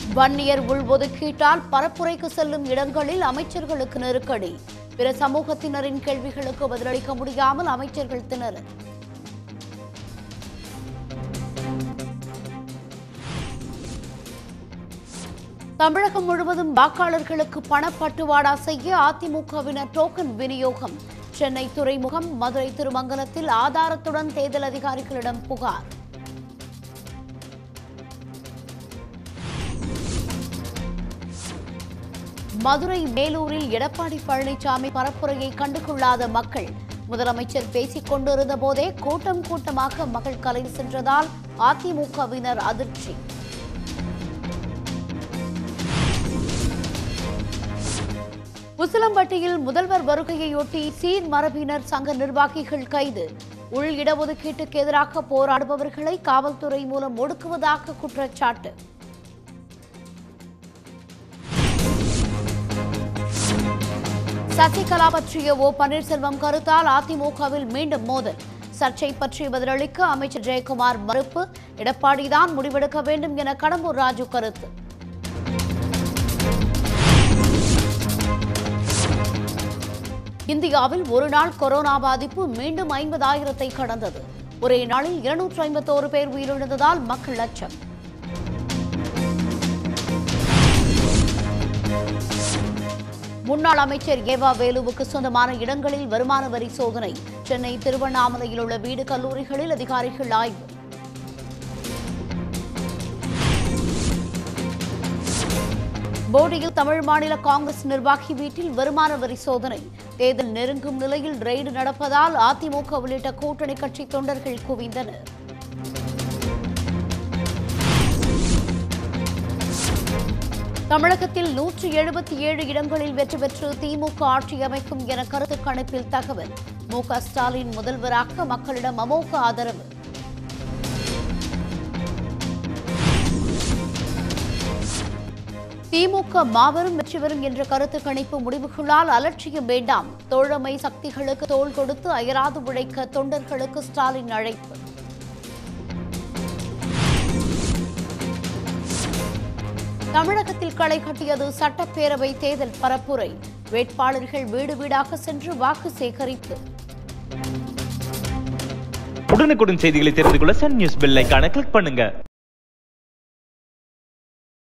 வன்னியர் உள்ஒதுக்கீட்டால் பரப்புரைக்கு செல்லும் இடங்களில் அமைச்சர்களுக்கு நெருக்கடி பிற சமூகத்தினரின் கேள்விகளுக்கு பதிலளிக்க முடியாமல் அமைச்சர்கள் திணறல் தமிழகம் முழுவதும் வாக்காளர்களுக்கு பணப்பட்டுவாடா செய்ய அதிமுகவினர் டோக்கன் விநியோகம் சென்னை துறைமுகம் மதுரை திருமங்கலத்தில் ஆதாரத்துடன் தேர்தல் அதிகாரிகளிடம் புகார் மதுரை மேலூரில் எடப்பாடி பழனிசாமி பரப்புரையை கண்டுகொள்ளாத மக்கள் முதலமைச்சர் பேசிக் கொண்டிருந்த போதே கூட்டம் கூட்டமாக மக்கள் கலைந்து சென்றதால் அதிமுகவினர் அதிர்ச்சி உசிலம்பட்டியில் முதல்வர் வருகையொட்டி சீர் மரபினர் சங்க நிர்வாகிகள் கைது உள் இடஒதுக்கீட்டுக்கு எதிராக போராடுபவர்களை காவல்துறை மூலம் ஒடுக்குவதாக குற்றச்சாட்டு சசிகலா பற்றிய ஓ பன்னீர்செல்வம் கருத்தால் அதிமுகவில் மீண்டும் மோதல் சர்ச்சை பற்றி பதிலளிக்க அமைச்சர் ஜெயக்குமார் மறுப்பு எடப்பாடிதான் முடிவெடுக்க வேண்டும் என கடம்பூர் ராஜு கருத்து இந்தியாவில் ஒரு நாள் கொரோனா பாதிப்பு மீண்டும் ஐம்பதாயிரத்தை கடந்தது ஒரே நாளில் இருநூற்று ஐம்பத்தோரு பேர் உயிரிழந்ததால் மக்கள் அச்சம் முன்னாள் அமைச்சர் ஏவா வேலுவுக்கு சொந்தமான இடங்களில் வருமான வரி சோதனை சென்னை திருவண்ணாமலையில் உள்ள வீடு கல்லூரிகளில் அதிகாரிகள் ஆய்வு போடியில் தமிழ் மாநில காங்கிரஸ் நிர்வாகி வீட்டில் வருமான வரி சோதனை தேர்தல் நெருங்கும் நிலையில் ரெய்டு நடப்பதால் அதிமுக உள்ளிட்ட கூட்டணி கட்சி தொண்டர்கள் குவிந்தனர் தமிழகத்தில் நூற்று எழுபத்தி ஏழு இடங்களில் வெற்றி பெற்று திமுக ஆட்சி அமைக்கும் என கருத்து கணிப்பில் தகவல் மு க ஸ்டாலின் முதல்வராக மக்களிடம் அமோக ஆதரவு திமுக மாபெரும் வெற்றி பெறும் என்ற கருத்து கணிப்பு முடிவுகளால் அலட்சியம் வேண்டாம் தோழமை சக்திகளுக்கு தோள் கொடுத்து அயராது உழைக்க தொண்டர்களுக்கு ஸ்டாலின் அழைப்பு தமிழகத்தில் களை கட்டியது சட்டப்பேரவை தேர்தல் பரப்புரை வேட்பாளர்கள் வீடு வீடாக சென்று வாக்கு சேகரிப்பு உடனுக்குடன் செய்திகளை தெரிந்து கொள்ள சன் நியூஸ் பெல் ஐகானை கிளிக் பண்ணுங்க